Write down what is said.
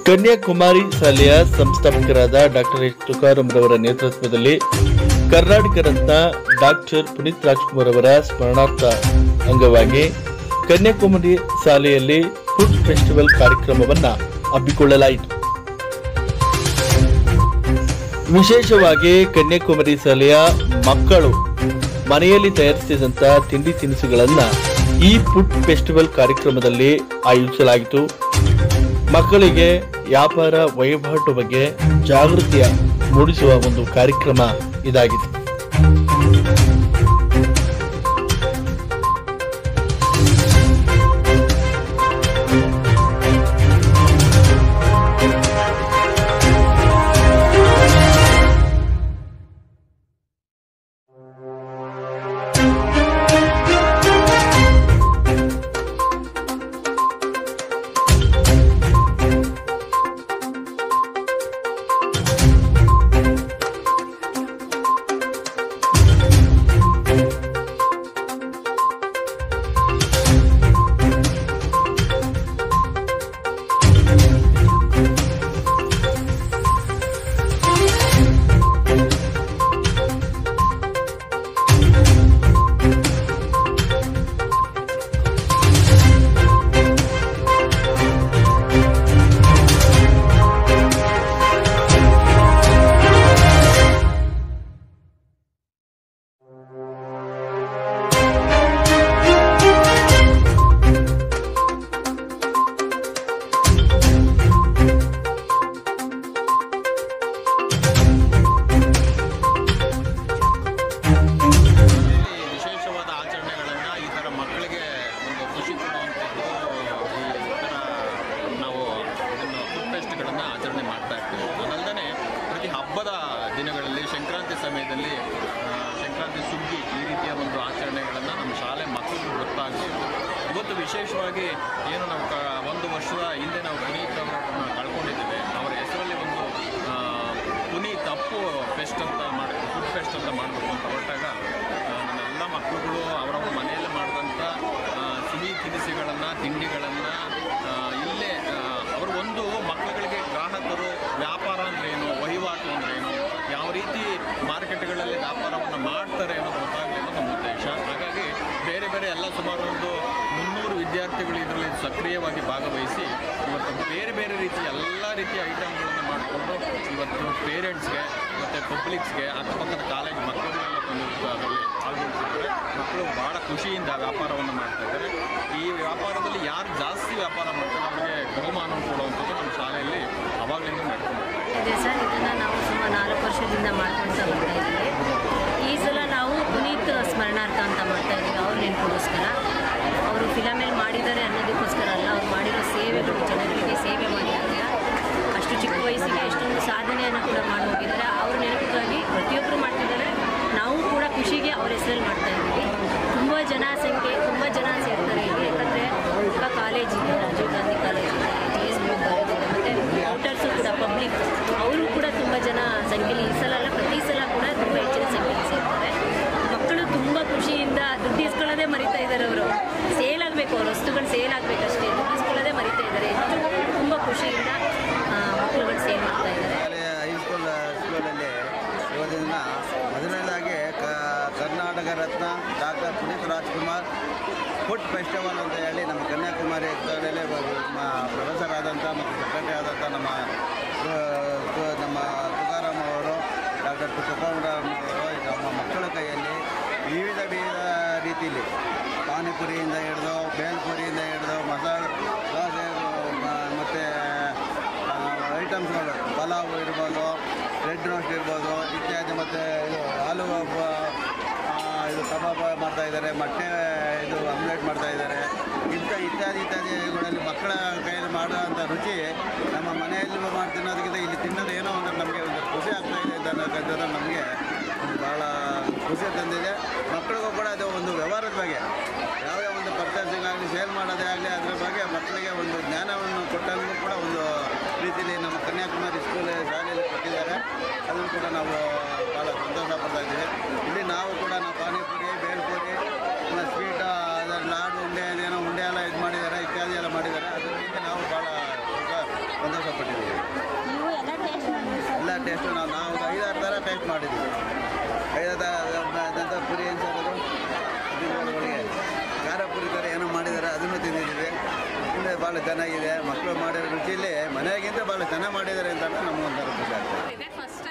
ಕನ್ಯಾಕುಮಾರಿ ಶಾಲೆಯ ಸಂಸ್ಥಾಪಕರಾದ doctor H Tukaram ರವರ ನೇತೃತ್ವದಲ್ಲಿ ಕರ್ನಾಟಕ ರತ್ನ ಡಾಕ್ಟರ್ ಪುನೀತ್ ರಾಜ್ಕುಮಾರ್ ಅವರ ಸ್ಮರಣಾರ್ಥ ಅಂಗವಾಗಿ ಕನ್ಯಾಕುಮಾರಿ ಶಾಲೆಯಲ್ಲಿ ಫುಡ್ ಫೆಸ್ಟಿವಲ್ ಕಾರ್ಯಕ್ರಮವನ್ನ ಹಮ್ಮಿಕೊಳ್ಳಲಾಯಿತು ವಿಶೇಷವಾಗಿ ಕನ್ಯಾಕುಮಾರಿ ಶಾಲೆಯ ಮಕ್ಕಳು ಮನೆಯಲ್ಲಿ ತಯಾರಿಸಿದಂತ ತಿಂಡಿ ತಿನಿಸುಗಳನ್ನ ಈ ಫುಡ್ ಫೆಸ್ಟಿವಲ್ ಕಾರ್ಯಕ್ರಮದಲ್ಲಿ ಆಯೋಜಿಸಲಾಗಿತ್ತು ಮಕ್ಕಳಿಗೆ ವ್ಯಾಪಾರ ವಹಿವಾಟು ಬಗ್ಗೆ ಜಾಗೃತಿಯ ಮೂಡಿಸುವ ಒಂದು ಕಾರ್ಯಕ್ರಮ ಇದಾಗಿದೆ ಈ ವಿಶೇಷವಾದ ಆಚರಣೆಗಳನ್ನು ಈ ಥರ ಮಕ್ಕಳಿಗೆ ಒಂದು ಖುಷಿ ಕೊಡುವಂಥದ್ದು ಈ ಥರ ನಾವು ಇದನ್ನು ಫುಡ್ ಫೆಸ್ಟ್ಗಳನ್ನು ಆಚರಣೆ ಮಾಡ್ತಾ ಇರ್ತೀವಿ ಅದಲ್ಲದೆ ಪ್ರತಿ ಹಬ್ಬದ ದಿನಗಳಲ್ಲಿ ಸಂಕ್ರಾಂತಿ ಸಮಯದಲ್ಲಿ ಆ, ಸಂಕ್ರಾಂತಿ ಸುಗ್ಗಿ ಈ ರೀತಿಯ ಒಂದು ಆಚರಣೆಗಳನ್ನು ನಮ್ಮ ಶಾಲೆ ಮಕ್ಕಳು ಗೊತ್ತಾಗ್ತೀವಿ ಇವತ್ತು ವಿಶೇಷವಾಗಿ ಏನು ನಾವು ಕ ಒಂದು ವರ್ಷದ ಹಿಂದೆ ನಾವು ಪುನೀತ್ ಅವರನ್ನು ಕಳ್ಕೊಂಡಿದ್ದೇವೆ ಅವರ ಹೆಸರಲ್ಲಿ ಒಂದು ಆ, ಪುನೀತ್ ಅಪ್ಪು ಫೆಸ್ಟ್ ಅಂತ ಮಾಡಿ ಫುಡ್ ಫೆಸ್ಟ್ ಅಂತ ಮಾಡಬೇಕು ಅಂತ ಹೊರಟಾಗ ಆ, ನಮ್ಮ ಎಲ್ಲ ಮಕ್ಕಳುಗಳು ಅವರವ್ರ ಮನೆಯಲ್ಲೇ ಮಾಡಿದಂಥ ಸಿಹಿ ತಿನಿಸುಗಳನ್ನು ತಿಂಡಿಗಳನ್ನು ಇಲ್ಲೇ ಆ, ಅವರು ಒಂದು ಮಕ್ಕಳುಗಳಿಗೆ ಗ್ರಾಹಕರು ವ್ಯಾಪಾರ ಅಂದ್ರೇನು ವಹಿವಾಟು ಅಂದ್ರೇನು ಯಾವ ರೀತಿ ಮಾರ್ಕೆಟ್ಗಳಲ್ಲಿ ವ್ಯಾಪಾರವನ್ನು ಮಾಡ್ತಾರೆ ಅನ್ನೋದು ಗೊತ್ತಾಗಲಿ ಅನ್ನೋದು ನಮ್ಮ ಉದ್ದೇಶ ಹಾಗಾಗಿ ಬೇರೆ ಬೇರೆ ಎಲ್ಲ ಸುಮಾರು ಒಂದು ಮುನ್ನೂರು ವಿದ್ಯಾರ್ಥಿಗಳು ಇದರಲ್ಲಿ ಸಕ್ರಿಯವಾಗಿ ಭಾಗವಹಿಸಿ ಇವತ್ತು ಬೇರೆ ಬೇರೆ ರೀತಿಯ ಎಲ್ಲ ರೀತಿಯ ಐಟಮ್ಗಳನ್ನು ಮಾಡಿಕೊಂಡು ಇವತ್ತು ಪೇರೆಂಟ್ಸ್ಗೆ ಮತ್ತು ಪಬ್ಲಿಕ್ಸ್ಗೆ ಅಕ್ಕಪಕ್ಕದ ಕಾಲೇಜ್ ಮಕ್ಕಳಿಗೆಲ್ಲ ಬಂದು ಅದರಲ್ಲಿ ಪಾಲ್ಗೊಳ್ತಿದ್ದಾರೆ ಮಕ್ಕಳು ಭಾಳ ಖುಷಿಯಿಂದ ವ್ಯಾಪಾರವನ್ನು ಮಾಡ್ತಾ ಇದ್ದಾರೆ ಈ ವ್ಯಾಪಾರದಲ್ಲಿ ಯಾರು ಜಾಸ್ತಿ ವ್ಯಾಪಾರ ಮಾಡ್ತಾರೆ ಅವರಿಗೆ ಬಹುಮಾನ ಕೊಡುವಂಥದ್ದು ನಮ್ಮ ಶಾಲೆಯಲ್ಲಿ ಅವಾಗಲಿಂದ ನಡ್ಕೊಂಡು ಇದೆ ಸರ್ ಇದನ್ನು ನಾವು ಸುಮಾರು ನಾಲ್ಕು ವರ್ಷದಿಂದ ಮಾಡ್ಕೊಳ್ತಾ ಬರ್ತಾ ಇದ್ದೀವಿ ಈ ಸಲ ನಾವು ಪುನೀತ್ ಸ್ಮರಣಾರ್ಥ ಅಂತ ಮಾಡ್ತಾ ಇದ್ದೀವಿ ಅವ್ರ ನೆನಪಿಗೋಸ್ಕರ ಅವರು ಫಿಲಮಲ್ಲಿ ಮಾಡಿದ್ದಾರೆ ಅನ್ನೋದಕ್ಕೋಸ್ಕರ ಅಲ್ಲ ಅವ್ರು ಮಾಡಿರೋ ಸೇವೆಗಳು ಜನಗಳಿಗೆ ಸೇವೆ ಮಾಡಿದ್ದಾರೆ ಅಷ್ಟು ಚಿಕ್ಕ ವಯಸ್ಸಿಗೆ ಎಷ್ಟೊಂದು ಸಾಧನೆಯನ್ನು ಕೂಡ ಮಾಡಿ ಹೋಗಿದ್ದಾರೆ ಅವ್ರ ನೆನಪಿಗಾಗಿ ಪ್ರತಿಯೊಬ್ಬರು ಮಾಡ್ತಿದ್ದಾರೆ ನಾವು ಕೂಡ ಖುಷಿಗೆ ಅವ್ರ ಹೆಸರಲ್ಲಿ ಮಾಡ್ತಾ ಇದ್ದೀವಿ ತುಂಬ ಜನ ಸಂಖ್ಯೆ ತುಂಬ ಜನ ಸೇರ್ತಾರೆ ಇಲ್ಲಿ ಯಾಕಂದರೆ ತುಂಬ ಕಾಲೇಜ್ ಇದೆ ರಾಜೀವ್ ಗಾಂಧಿ ಕಾಲೇಜ್ ಇದೆ ಜಿ ಎಸ್ ಬಿ ಕಾಲೇಜ್ ಇದೆ ಮತ್ತು ಔಟರ್ಸು ಕೂಡ ಪಬ್ಲಿಕ್ ಅವರು ಕೂಡ ತುಂಬ ಜನ ಸಂಖ್ಯೆಯಲ್ಲಿ ಈ ಸಲ ಅಲ್ಲ ಪ್ರತಿ ಸಲ ಕೂಡ ತುಂಬ ಹೆಚ್ಚಿನ ಸಂಖ್ಯೆಯಲ್ಲಿ ಸೇರ್ತಾರೆ ಮಕ್ಕಳು ತುಂಬ ಖುಷಿಯಿಂದ ದುಡ್ಡು ಇಸ್ಕೊಳ್ಳೋದೇ ಮರಿತಾ ಇದ್ದಾರೆ ಅವರು ಸೇಲ್ ಆಗಬೇಕು ಅವ್ರ ವಸ್ತುಗಳು ಸೇಲ್ ಆಗಬೇಕಷ್ಟೇ ದುಡ್ಡು ಇಸ್ಕೊಳ್ಳೋದೇ ಮರಿತಾ ಇದ್ದಾರೆ ಹೆಚ್ಚು ತುಂಬ ಖುಷಿಯಿಂದ ಆ, ಮಕ್ಕಳುಗಳು ಸೇಲ್ ಮಾಡ್ತಾ ಇದ್ದಾರೆ ಶಾಲೆಯ ಹೈಸ್ಕೂಲ್ ಸ್ಕೂಲಲ್ಲಿ ಇವತ್ತಿನ ದಿನ ಮೊದಲನೇದಾಗಿ ಕ Karnataka Ratna doctor Puneeth Rajkumar food festival ಅಂತ ಹೇಳಿ ನಮ್ಮ ಕನ್ಯಾಕುಮಾರಿ ಶಾಲೆಯಲ್ಲಿ ಪ್ರೊಫೆಸರ್ ಆದಂಥ ಮತ್ತು ಸೆಕ್ರೆಟರಿ ಆದಂಥ ನಮ್ಮ ಆ, ತು- ನಮ್ಮ ತುಕಾರಾಮ್ ಅವರು ಡಾಕ್ಟರ್ ತುಕಾರಾಮ್ ಅವರು ನಮ್ಮ ಮಕ್ಕಳ ಕೈಯಲ್ಲಿ ವಿವಿಧ ವಿವಿಧ ರೀತಿಯಲ್ಲಿ ಪಾನಿಪುರಿಯಿಂದ ಹಿಡಿದು ಬೇಲ್ಪುರಿಯಿಂದ ಹಿಡಿದು ಮಸಾಲೆ ದೋಸೆ ಮತ್ತು ಐಟಮ್ಸ್ಗಳು ಪಲಾವ್ ಇರ್ಬೋದು ರೆಡ್ ರೋಸ್ಟ್ ಇರ್ಬೋದು ಇತ್ಯಾದಿ ಮತ್ತು ಇದು ಆಲೂ ಬ- ಆ, ಇದು ಕಬಾಬ್ ಮಾಡ್ತಾ ಇದ್ದಾರೆ ಮೊಟ್ಟೆ ಇದು ಆಮ್ಲೆಟ್ ಮಾಡ್ತಾ ಇದ್ದಾರೆ ಇಂಥ ಇತ್ಯಾದಿ ಇತ್ಯಾದಿಗಳಲ್ಲಿ ಮಕ್ಕಳ ಕೈಯಲ್ಲಿ ಮಾಡುವಂಥ ರುಚಿ ನಮ್ಮ ಮನೆಯಲ್ಲಿ ಮಾಡಿ ತಿನ್ನೋದಕ್ಕಿಂತ ಇಲ್ಲಿ ತಿನ್ನೋದು ಏನೋ ಒಂದು ನಮಗೆ ಒಂದು ಖುಷಿ ಆಗ್ತಾ ಇದೆ ಅಂತ ಅನ್ನೋಕ್ಕಂಥದ್ದು ನಮಗೆ ಒಂದು ಭಾಳ ಖುಷಿ ತಂದಿದೆ ಮಕ್ಕಳಿಗೂ ಕೂಡ ಅದು ಒಂದು ವ್ಯವಹಾರದ ಬಗ್ಗೆ ಯಾವುದೇ ಒಂದು ಪರ್ಚೇಸಿಂಗ್ ಆಗಲಿ ಸೇಲ್ ಮಾಡೋದೇ ಆಗಲಿ ಅದ್ರ ಬಗ್ಗೆ ಮಕ್ಕಳಿಗೆ ಒಂದು ಜ್ಞಾನವನ್ನು ಕೊಟ್ಟಂಗೂ ಕೂಡ ಒಂದು ರೀತಿಯಲ್ಲಿ ನಮ್ಮ ಕನ್ಯಾಕುಮಾರಿ ಸ್ಕೂಲ್ ಶಾಲೆಯಲ್ಲಿ ಕೊಟ್ಟಿದ್ದಾರೆ ಅದನ್ನು ಕೂಡ ನಾವು ಭಾಳ ಸಂತೋಷ ಪಡ್ತಾ ಇದ್ದೀವಿ ಇಲ್ಲಿ ನಾವು ಕೂಡ ನಾವು ಪಾನಿಪುರಿ ಬೇಲ್ಪುರಿ ಸ್ವೀಟ್ ಅದರ ಲಾಡು ಉಂಡೆ ಏನೋ ಉಂಡೆ ಎಲ್ಲ ಇದು ಮಾಡಿದ್ದಾರೆ ಇತ್ಯಾದಿ ಎಲ್ಲ ಮಾಡಿದ್ದಾರೆ ಅದರಿಂದ ನಾವು ಭಾಳ ಸಂತೋಷ ಪಟ್ಟಿದ್ದೀವಿ ಟೇಸ್ಟ್ ನಾವು ನಾವು ಒಂದು ಐದಾರು ಥರ ಟೇಸ್ಟ್ ಮಾಡಿದ್ದೀವಿ ಐದಾರು ಥರ ನಂತರ ಪುರಿ ಏನು ಸರ್ ಅದು ಇದು ಒಳಗೆ ಖಾರ ಪುರಿ ಥರ ಏನೋ ಮಾಡಿದ್ದಾರೆ ಅದನ್ನು ತಿಂದಿದ್ದೀವಿ ತಿಂದರೆ ಭಾಳ ಚೆನ್ನಾಗಿದೆ ಮಕ್ಕಳು ಮಾಡಿರೋ ರುಚಿಯಲ್ಲಿ ಮನೆಯಾಗಿಂತ ಭಾಳ ಚೆನ್ನಾಗಿ ಮಾಡಿದ್ದಾರೆ ಅಂತ ನಮಗೊಂಥರ ಖುಷಿ ಆಗ್ತದೆ ಇದೇ ಫಸ್ಟ್